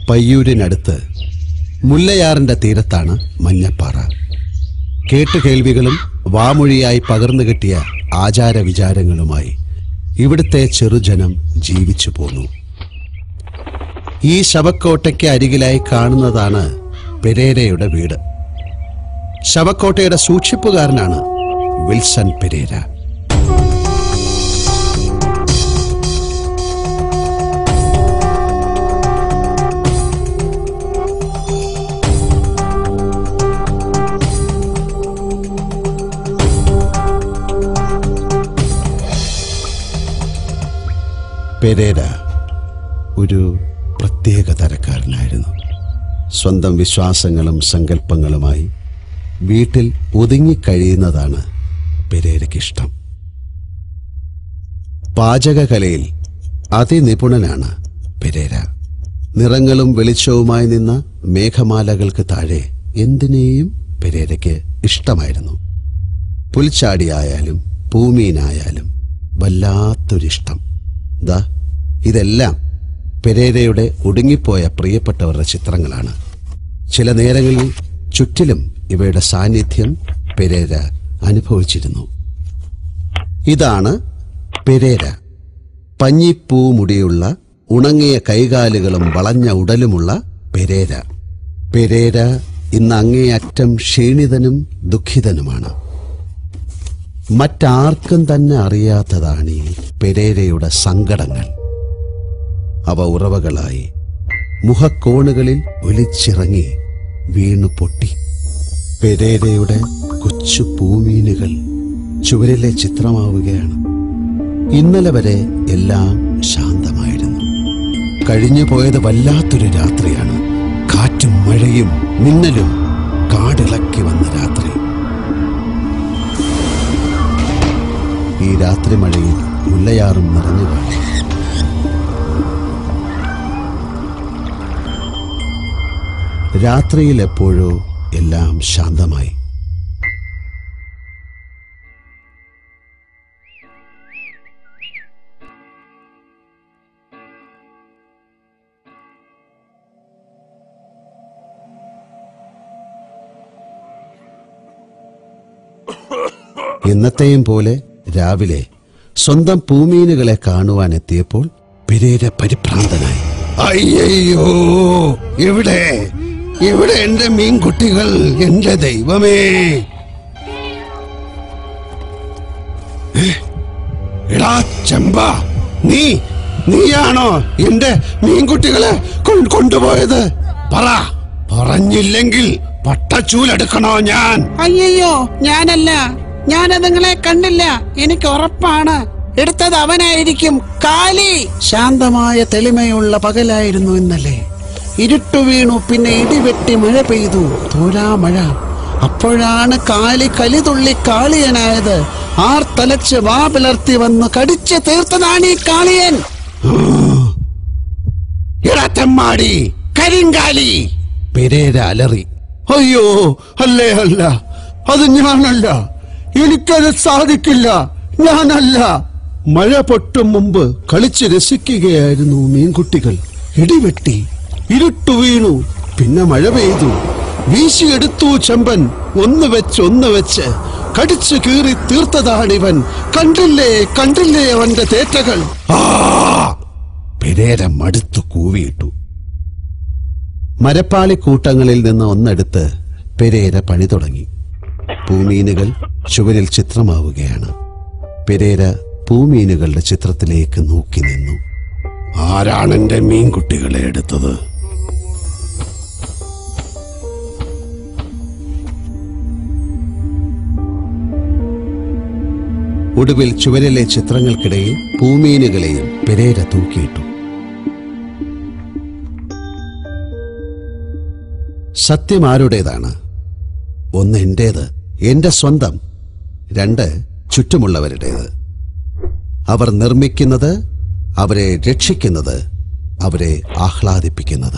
പയ്യൂരിനടുത്ത് മുല്ലയാറിന്റെ തീരത്താണ് മഞ്ഞപ്പാറ കേട്ടുകേൾവികളും വാമൊഴിയായി പകർന്നു കിട്ടിയ ആചാരവിചാരങ്ങളുമായി ഇവിടുത്തെ ചെറുജനം ജീവിച്ചു പോന്നു ഈ ശവക്കോട്ടയ്ക്ക് അരികിലായി കാണുന്നതാണ് പെരേരയുടെ വീട് ശവക്കോട്ടയുടെ സൂക്ഷിപ്പുകാരനാണ് വിൽസൺ പെരേര പെരേര ഒരു പ്രത്യേക തരക്കാരനായിരുന്നു സ്വന്തം വിശ്വാസങ്ങളും സങ്കല്പങ്ങളുമായി വീട്ടിൽ ഒതുങ്ങിക്കഴിയുന്നതാണ് പെരേരയ്ക്കിഷ്ടം പാചകകലയിൽ അതിനിപുണനാണ് പെരേര നിറങ്ങളും വെളിച്ചവുമായി നിന്ന മേഘമാലകൾക്ക് താഴെ എന്തിനേയും പെരേരയ്ക്ക് ഇഷ്ടമായിരുന്നു പുൽച്ചാടിയായാലും പൂമീനായാലും വല്ലാത്തൊരിഷ്ടം ദാ ഇതെല്ലാം പെരേരയുടെ ഒടുങ്ങിപ്പോയ പ്രിയപ്പെട്ടവരുടെ ചിത്രങ്ങളാണ് ചില നേരങ്ങളിൽ ചുറ്റിലും ഇവയുടെ സാന്നിധ്യം പെരേര അനുഭവിച്ചിരുന്നു ഇതാണ് പെരേര പഞ്ഞിപ്പൂ മുടിയുള്ള ഉണങ്ങിയ കൈകാലുകളും വളഞ്ഞ ഉടലുമുള്ള പെരേര പെരേര ഇന്ന് അങ്ങേയറ്റം ക്ഷീണിതനും ദുഃഖിതനുമാണ് മറ്റാർക്കും തന്നെ അറിയാത്തതാണ് ഈ പെരേരയുടെ സങ്കടങ്ങൾ അവ ഉറവകളായി മുഖക്കോണുകളിൽ ഒലിച്ചിറങ്ങി വീണു പൊട്ടി പെരേരയുടെ കൊച്ചു പൂമീനുകൾ ചുവരിലെ ചിത്രമാവുകയാണ് ഇന്നലെ വരെ എല്ലാം ശാന്തമായിരുന്നു കഴിഞ്ഞു പോയത് വല്ലാത്തൊരു രാത്രിയാണ് കാറ്റും മഴയും മിന്നലും കാടിളക്കി വന്ന രാത്രി ഈ രാത്രി മഴയിൽ മുല്ലയാറും നിറഞ്ഞു കാണും രാത്രിയിൽ എപ്പോഴോ എല്ലാം ശാന്തമായി എന്നത്തെയും പോലെ രാവിലെ സ്വന്തം പൂമീനുകളെ കാണുവാൻ എത്തിയപ്പോൾ പെരേര പരിഭ്രാന്തനായി അയ്യോ എവിടെ എവിടെ എന്റെ മീൻകുട്ടികൾ എന്റെ ദൈവമേ ഏ? എടാ ചെമ്പ നീ നീയാണോ എന്റെ മീൻകുട്ടികളെ കൊ- കൊണ്ടുപോയത് പറ പറഞ്ഞില്ലെങ്കിൽ പട്ടച്ചൂലെടുക്കണോ ഞാൻ അയ്യോ ഞാനല്ല ഞാനത് നിങ്ങളെ കണ്ടില്ല എനിക്ക് ഉറപ്പാണ് എടുത്തത് അവനായിരിക്കും കാലി ശാന്തമായ തെളിമയുള്ള പകലായിരുന്നു ഇന്നലെ ഇരുട്ടു വീണു പിന്നെ ഇടിവെട്ടി മഴ പെയ്തു തോരാ മഴ അപ്പോഴാണ് കാലി കലിതുള്ളി കാളിയനായത് ആർ തലച്ച് വാ പിളർത്തി വന്ന് കടിച്ച് തീർത്തതാണ് ഈ കാളിയൻ എടാ തെമ്മാടി കരിങ്കാലി പെരേര അലറി അയ്യോ അല്ലേ അല്ല അത് ഞാനല്ല എനിക്കത് സാധിക്കില്ല ഞാനല്ല മഴ പൊട്ടും മുമ്പ് കളിച്ച് രസിക്കുകയായിരുന്നു മീൻകുട്ടികൾ ഇടിവെട്ടി ഇരുട്ടു വീണു പിന്നെ മഴ പെയ്തു വീശിയെടുത്തു ചെമ്പൻ ഒന്ന് വെച്ച് ഒന്ന് വെച്ച് കടിച്ചു കീറി തീർത്തതാണിവൻ കണ്ടില്ലേ കണ്ടില്ലേ അവന്റെ തേറ്റകൾ ആ പെരേര മടുത്തു കൂവിയിട്ടു മരപ്പാളി കൂട്ടങ്ങളിൽ നിന്ന് ഒന്നെടുത്ത് പെരേര പണി തുടങ്ങി പൂമീനുകൾ ചുവരിൽ ചിത്രമാവുകയാണ് പെരേര പൂമീനുകളുടെ ചിത്രത്തിലേക്ക് നോക്കി നിന്നു ആരാണ് എന്റെ മീൻകുട്ടികളെ എടുത്തത് ഒടുവിൽ ചുവരിലെ ചിത്രങ്ങൾക്കിടയിൽ പൂമീനുകളെയും പെരേര തൂക്കിയിട്ടു സത്യം ആരുടേതാണ് ഒന്ന് എന്റേത് എന്റെ സ്വന്തം രണ്ട് ചുറ്റുമുള്ളവരുടേത് അവർ നിർമ്മിക്കുന്നത് അവരെ രക്ഷിക്കുന്നത് അവരെ ആഹ്ലാദിപ്പിക്കുന്നത്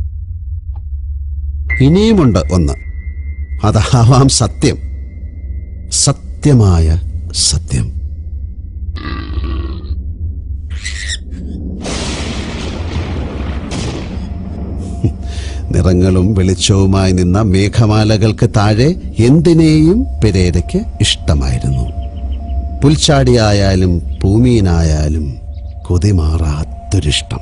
ഇനിയുമുണ്ട് ഒന്ന് അതാവാം സത്യം സത്യമായ സത്യം നിറങ്ങളും വെളിച്ചവുമായി നിന്ന മേഘമാലകൾക്ക് താഴെ എന്തിനേയും പെരേരയ്ക്ക് ഇഷ്ടമായിരുന്നു പുൽച്ചാടിയായാലും പൂമീനായാലും കൊതിമാറാത്തൊരിഷ്ടം